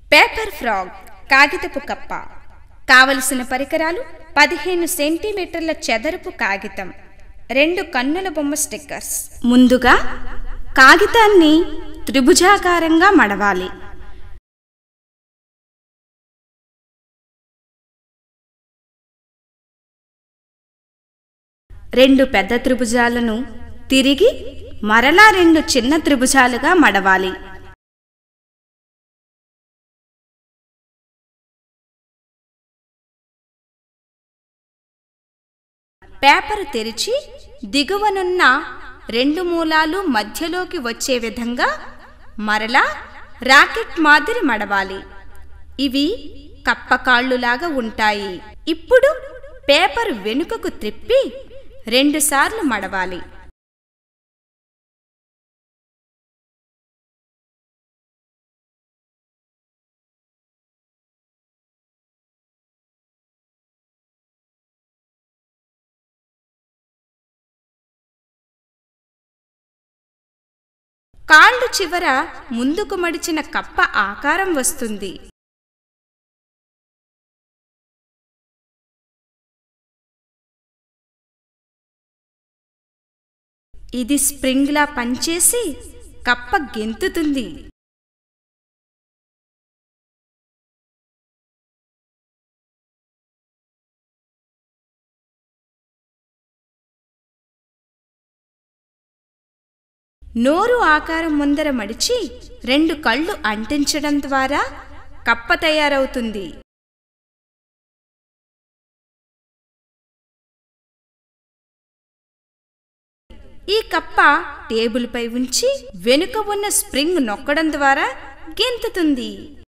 paper frog కాగితపు కప్ప కావలసిన పరికరాలు పదిహేను సెంటీమీటర్ల చదరపు కాగితం రెండు కన్నుల బొమ్మ స్టిక్కర్స్ ముందుగా కాగితాన్ని త్రిభుజాకారంగా మడవాలి రెండు పెద్ద త్రిభుజాలను తిరిగి మరలా రెండు చిన్న త్రిభుజాలుగా మడవాలి పేపర్ తెరిచి దిగువనున్న రెండు మూలాలు మధ్యలోకి వచ్చే విధంగా మరలా రాకెట్ మాదిరి మడవాలి ఇవి కప్పకాళ్ళులాగా ఉంటాయి ఇప్పుడు పేపర్ వెనుకకు త్రిప్పి రెండుసార్లు మడవాలి కాళ్ళు చివర ముందుకు మడిచిన కప్ప ఆకారం వస్తుంది ఇది స్ప్రింగ్లా పనిచేసి కప్ప గెంతుతుంది నోరు ఆకారం ముందర మడిచి రెండు కళ్ళు అంటించడం ద్వారా కప్ప తయారవుతుంది ఈ కప్ప టేబుల్పై ఉంచి వెనుక ఉన్న స్ప్రింగ్ నొక్కడం ద్వారా గెంతుతుంది